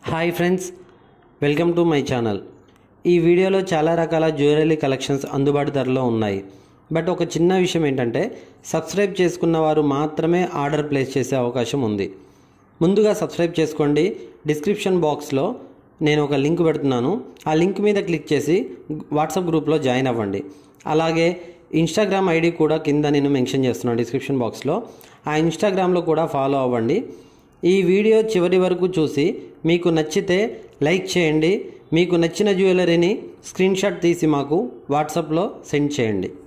hi friends welcome to my channel ఈ వీడియోలో చాలా రకాల జ్యువెలరీ కలెక్షన్స్ అందుబాటు ధరలో ఉన్నాయి బట్ ఒక చిన్న విషయం ఏంటంటే సబ్స్క్రైబ్ చేసుకున్న వారు మాత్రమే ఆర్డర్ ప్లేస్ చేసే అవకాశం ఉంది ముందుగా సబ్స్క్రైబ్ చేసుకోండి డిస్క్రిప్షన్ బాక్స్లో నేను ఒక లింక్ పెడుతున్నాను ఆ లింక్ మీద క్లిక్ చేసి వాట్సాప్ గ్రూప్లో జాయిన్ అవ్వండి అలాగే ఇన్స్టాగ్రామ్ ఐడి కూడా కింద నేను మెన్షన్ చేస్తున్నాను డిస్క్రిప్షన్ బాక్స్లో ఆ ఇన్స్టాగ్రామ్లో కూడా ఫాలో అవ్వండి ఈ వీడియో చివరి వరకు చూసి మీకు నచ్చితే లైక్ చేయండి మీకు నచ్చిన జ్యువెలరీని స్క్రీన్ షాట్ తీసి మాకు వాట్సాప్లో సెండ్ చేయండి